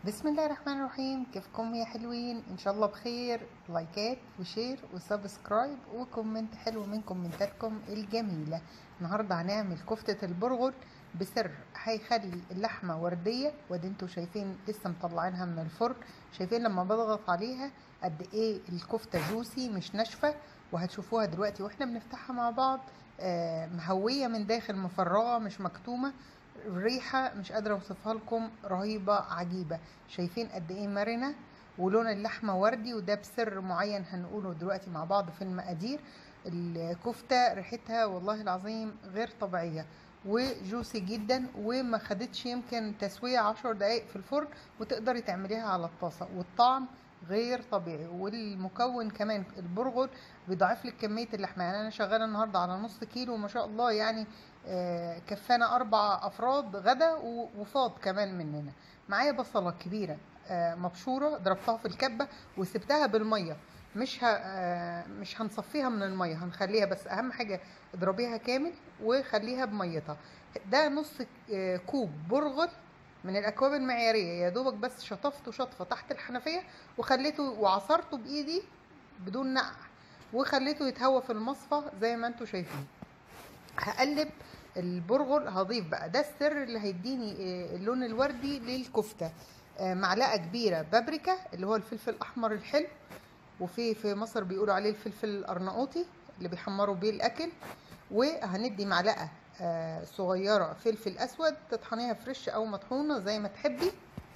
بسم الله الرحمن الرحيم كيفكم يا حلوين ان شاء الله بخير لايكات وشير وسبسكرايب وكومنت حلو من كومنتاتكم الجميلة النهاردة هنعمل كفتة البرغل بسر هيخلي اللحمة وردية وادي انتوا شايفين لسه مطلعينها من الفرن شايفين لما بضغط عليها قد ايه الكفتة جوسي مش ناشفة وهتشوفوها دلوقتي واحنا بنفتحها مع بعض آه، مهوية من داخل مفرغة مش مكتومة الريحة مش قادرة اوصفها لكم رهيبة عجيبة شايفين قد ايه مرنة ولون اللحمة وردي وده بسر معين هنقوله دلوقتي مع بعض في المقادير الكفتة ريحتها والله العظيم غير طبيعية وجوسي جدا وما خدتش يمكن تسوية عشر دقايق في الفرن وتقدري تعمليها على الطاسة والطعم غير طبيعي والمكون كمان البرغل بيضاعف لك كميه اللحمه يعني انا شغاله النهارده على نص كيلو وما شاء الله يعني آه، كفانا اربع افراد غدا و- وفاض كمان مننا معايا بصله كبيره آه، مبشوره ضربتها في الكبه وسبتها بالميه مش ه... آه، مش هنصفيها من الميه هنخليها بس اهم حاجه اضربيها كامل وخليها بميتها ده نص آه، كوب برغل من الاكواب المعياريه يا دوبك بس شطفته شطفه تحت الحنفيه وخليته وعصرته بايدي بدون نقع وخليته يتهوى في المصفى زي ما انتم شايفين هقلب البرغل هضيف بقى ده السر اللي هيديني آه، اللون الوردي للكفته آه، معلقه كبيره بابريكا اللي هو الفلفل الاحمر الحلو وفي في مصر بيقولوا عليه الفلفل الارناؤوطي اللي بيحمروا بيه الاكل وهندي معلقه آه، صغيره فلفل اسود تطحنيها فريش او مطحونه زي ما تحبي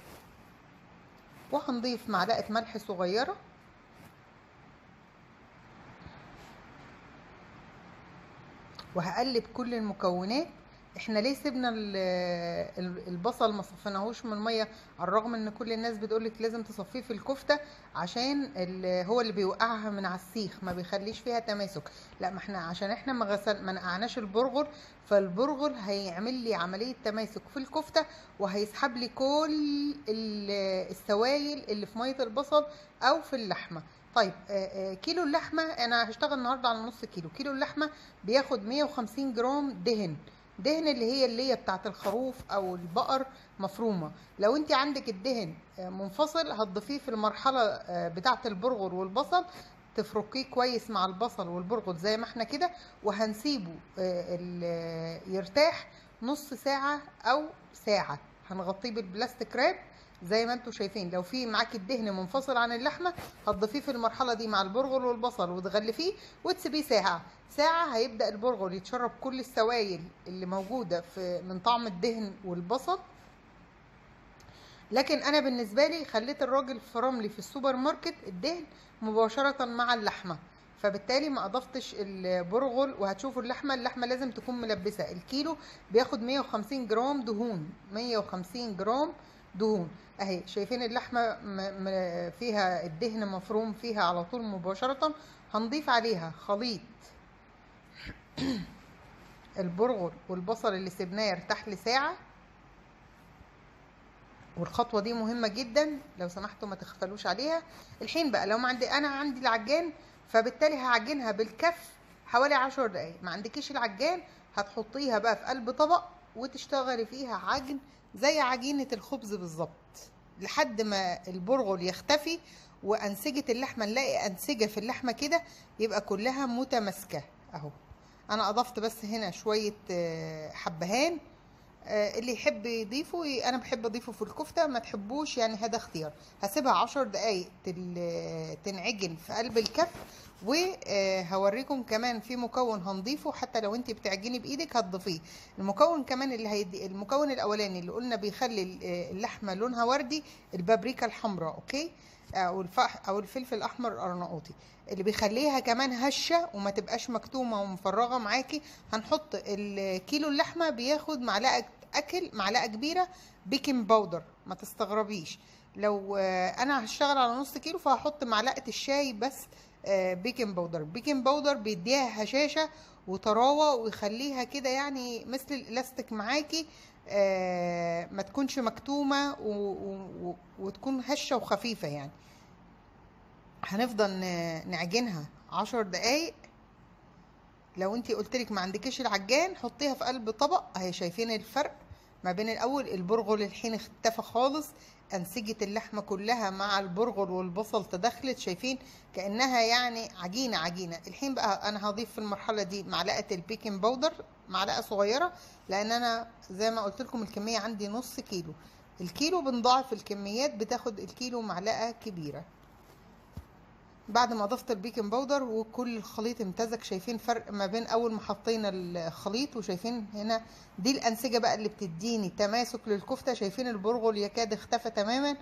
وهنضيف معلقه ملح صغيره وهقلب كل المكونات احنا ليه سيبنا ال- ال- البصل ما صفيناهوش من الميه على الرغم ان كل الناس بتقولك لازم تصفيه في الكفته عشان ال- هو اللي بيوقعها من على السيخ ما بيخليش فيها تماسك لا ما احنا عشان احنا ما غسل ما نقعناش البرغل فالبرغل هيعمل لي عمليه تماسك في الكفته وهيسحب لي كل ال- السوائل اللي في ميه البصل او في اللحمه طيب آه، آه، كيلو اللحمه انا هشتغل النهارده على نص كيلو كيلو اللحمه بياخد 150 جرام دهن دهن اللي هي اللي هي بتاعت الخروف او البقر مفرومه لو انت عندك الدهن آه، منفصل هتضيفيه في المرحله آه، بتاعت البرغل والبصل تفركيه كويس مع البصل والبرغل زي ما احنا كده وهنسيبه آه، ال- يرتاح نص ساعه او ساعه هنغطيه بالبلاستيك راب زي ما انتم شايفين لو في معاكي الدهن منفصل عن اللحمه هتضيفيه في المرحله دي مع البرغل والبصل وتغلفيه وتسيبيه ساعه ساعه هيبدا البرغل يتشرب كل السوائل اللي موجوده في من طعم الدهن والبصل لكن انا بالنسبه لي خليت الراجل فرم لي في السوبر ماركت الدهن مباشره مع اللحمه فبالتالي ما اضفتش البرغل وهتشوفوا اللحمه اللحمه لازم تكون ملبسه الكيلو بياخد 150 جرام دهون 150 جرام دهون اهي شايفين اللحمه م- م- فيها الدهن مفروم فيها على طول مباشره هنضيف عليها خليط البرغل والبصل اللي سيبناه يرتاح لساعه والخطوه دي مهمه جدا لو سمحتوا ما تغفلوش عليها الحين بقى لو ما عندي انا عندي العجان فبالتالي هعجنها بالكف حوالي عشر دقايق ما عندكيش العجان هتحطيها بقى في قلب طبق وتشتغلي فيها عجن زي عجينه الخبز بالظبط لحد ما البرغل يختفي وانسجه اللحمه نلاقي انسجه في اللحمه كده يبقى كلها متماسكه اهو انا اضفت بس هنا شويه آه، حبهان آه، اللي يحب يضيفه ي- انا بحب اضيفه في الكفته ما تحبوش يعني هذا اختيار هسيبها عشر دقايق تل- تنعجن في قلب الكف وهوريكم كمان في مكون هنضيفه حتى لو انت بتعجني بايدك هتضيفيه المكون كمان اللي هيدي المكون الاولاني اللي قلنا بيخلي ال- آه، اللحمه لونها وردي البابريكا الحمراء اوكي او الفح او الفلفل الاحمر الارناؤوطي اللي بيخليها كمان هشه وما تبقاش مكتومه ومفرغه معاكي هنحط الكيلو اللحمه بياخد معلقه اكل معلقه كبيره بيكنج باودر ما تستغربيش لو آه، انا هشتغل على نص كيلو فهحط معلقه الشاي بس آه، بيكنج باودر بيكنج باودر بيديها هشاشه وطراوه ويخليها كده يعني مثل الالاستيك معاكي آه، ما تكونش مكتومه و... و... و... وتكون هشه وخفيفه يعني هنفضل ن- نعجنها عشر دقايق لو انتي قلتلك ما عندكيش العجان حطيها في قلب طبق اهي شايفين الفرق ما بين الاول البرغل الحين اختفى خالص انسجه اللحمه كلها مع البرغل والبصل تدخلت شايفين كانها يعني عجينه عجينه الحين بقى انا هضيف في المرحله دي معلقه البيكنج باودر معلقه صغيره لان انا زي ما قلت لكم الكميه عندي نص كيلو الكيلو بنضاعف الكميات بتاخد الكيلو معلقه كبيره بعد ما ضفت البيكنج باودر وكل الخليط امتزج شايفين فرق ما بين اول ما حطينا الخليط وشايفين هنا دي الانسجه بقى اللي بتديني تماسك للكفته شايفين البرغل يكاد اختفى تماما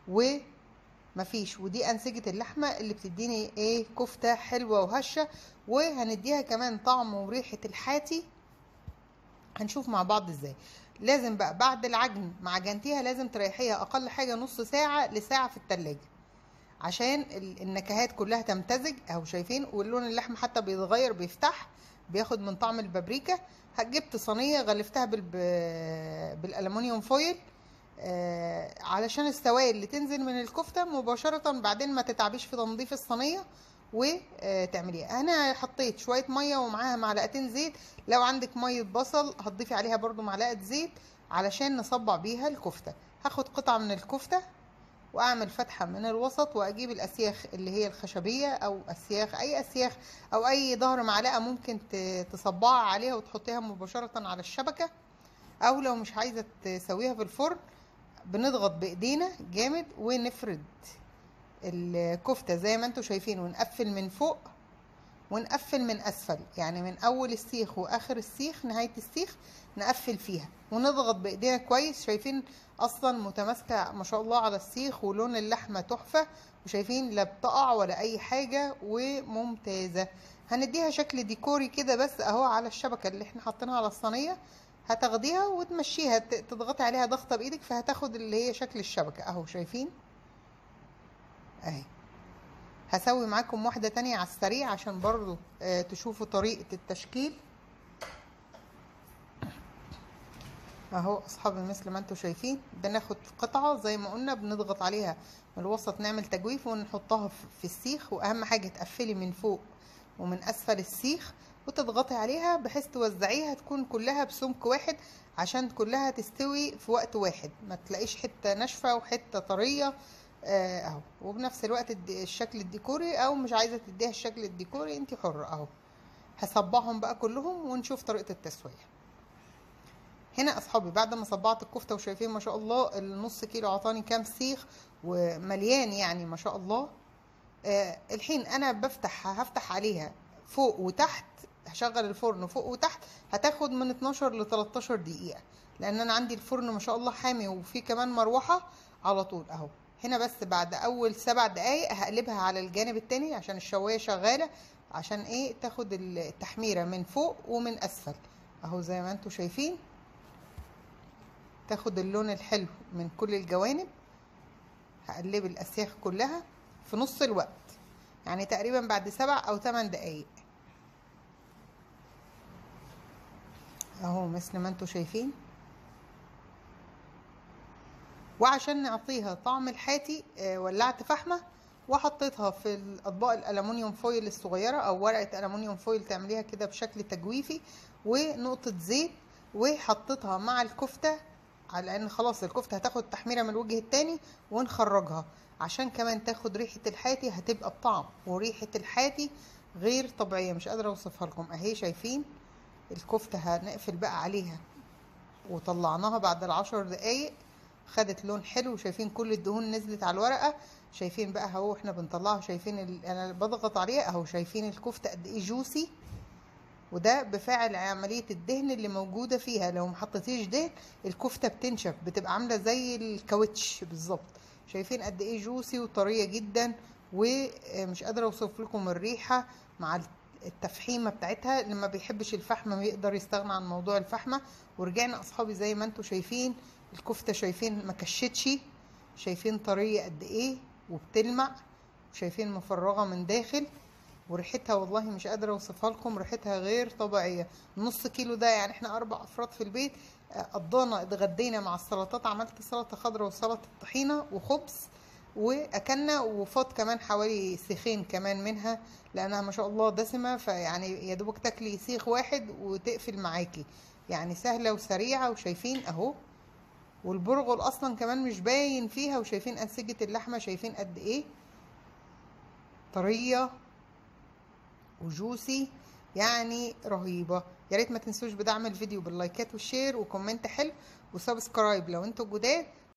ومفيش ودي انسجه اللحمه اللي بتديني ايه كفته حلوه وهشه وهنديها كمان طعم وريحه الحاتي هنشوف مع بعض ازاي لازم بقى بعد العجن مع عجنتيها لازم تريحيها اقل حاجه نص ساعه لساعه في التلاجة عشان النكهات كلها تمتزج اهو شايفين واللون اللحم حتى بيتغير بيفتح بياخد من طعم البابريكا جبت صينيه غلفتها بال بالالومنيوم فويل آه علشان السوائل اللي تنزل من الكفته مباشره بعدين ما تتعبيش في تنظيف الصينيه وتعمليها انا حطيت شويه ميه ومعاها معلقتين زيت لو عندك ميه بصل هتضيفي عليها برضو معلقه زيت علشان نصبع بيها الكفته هاخد قطعه من الكفته واعمل فتحة من الوسط واجيب الاسياخ اللي هي الخشبية او اسياخ اي اسياخ او اي ظهر معلقة ممكن تصبعها عليها وتحطيها مباشرة على الشبكة او لو مش عايزة تسويها في الفرن بنضغط بايدينا جامد ونفرد الكفتة زي ما انتوا شايفين ونقفل من فوق ونقفل من اسفل يعني من اول السيخ واخر السيخ نهاية السيخ نقفل فيها ونضغط بايدينا كويس شايفين اصلا متماسكه ما شاء الله على السيخ ولون اللحمه تحفه وشايفين لا بتقع ولا اي حاجه وممتازه هنديها شكل ديكوري كده بس اهو على الشبكه اللي احنا حاطينها على الصينيه هتاخديها وتمشيها تضغطي عليها ضغطه بايدك فهتاخد اللي هي شكل الشبكه اهو شايفين اهي هسوي معاكم واحده تانية على السريع عشان برضو آه تشوفوا طريقه التشكيل اهو اصحابي مثل ما انتم شايفين بناخد قطعه زي ما قلنا بنضغط عليها من الوسط نعمل تجويف ونحطها في السيخ واهم حاجه تقفلي من فوق ومن اسفل السيخ وتضغطي عليها بحيث توزعيها تكون كلها بسمك واحد عشان كلها تستوي في وقت واحد ما تلاقيش حته ناشفه وحته طريه اهو وبنفس الوقت الشكل الديكوري او مش عايزه تديها الشكل الديكوري انت حره اهو هصبعهم بقى كلهم ونشوف طريقه التسويه هنا اصحابي بعد ما صبعت الكفته وشايفين ما شاء الله النص كيلو عطاني كام سيخ ومليان يعني ما شاء الله آه الحين انا بفتح هفتح عليها فوق وتحت هشغل الفرن فوق وتحت هتاخد من 12 ل 13 دقيقه لان انا عندي الفرن ما شاء الله حامي وفيه كمان مروحه على طول اهو هنا بس بعد اول سبع دقايق هقلبها على الجانب التاني عشان الشوايه شغاله عشان ايه تاخد التحميره من فوق ومن اسفل اهو زي ما انتم شايفين تاخد اللون الحلو من كل الجوانب هقلب الاسياخ كلها في نص الوقت يعني تقريبا بعد سبع او ثمان دقايق اهو مثل ما انتم شايفين وعشان نعطيها طعم الحاتي آه ولعت فحمه وحطيتها في الاطباق الالومنيوم فويل الصغيره او ورقه الومنيوم فويل تعمليها كده بشكل تجويفي ونقطه زيت وحطيتها مع الكفته على ان خلاص الكفته هتاخد تحميره من الوجه التاني ونخرجها عشان كمان تاخد ريحه الحاتي هتبقى بطعم وريحه الحاتي غير طبيعيه مش قادره اوصفها لكم اهي شايفين الكفته هنقفل بقى عليها وطلعناها بعد العشر دقايق خدت لون حلو شايفين كل الدهون نزلت على الورقه شايفين بقى اهو احنا بنطلعها شايفين ال... انا بضغط عليها اهو شايفين الكفته قد ايه جوسي وده بفاعل عملية الدهن اللي موجودة فيها لو ما حطيتيش دهن الكفتة بتنشف بتبقى عاملة زي الكاوتش بالظبط شايفين قد ايه جوسي وطرية جدا ومش قادرة اوصف لكم الريحة مع التفحيمة بتاعتها اللي ما بيحبش الفحمة بيقدر يستغنى عن موضوع الفحمة ورجعنا اصحابي زي ما انتم شايفين الكفتة شايفين ما كشتش شايفين طرية قد ايه وبتلمع شايفين مفرغة من داخل وريحتها والله مش قادره اوصفها لكم ريحتها غير طبيعيه نص كيلو ده يعني احنا اربع افراد في البيت قضينا اتغدينا مع السلطات عملت سلطه خضراء وسلطه طحينه وخبز واكلنا وفاض كمان حوالي سيخين كمان منها لانها ما شاء الله دسمه فيعني يا دوبك تاكلي سيخ واحد وتقفل معاكي يعني سهله وسريعه وشايفين اهو والبرغل اصلا كمان مش باين فيها وشايفين انسجة اللحمة شايفين قد ايه طرية وجوسي يعني رهيبة يا ريت ما تنسوش بدعم الفيديو باللايكات والشير وكومنت حلو وسبسكرايب لو انتوا جداد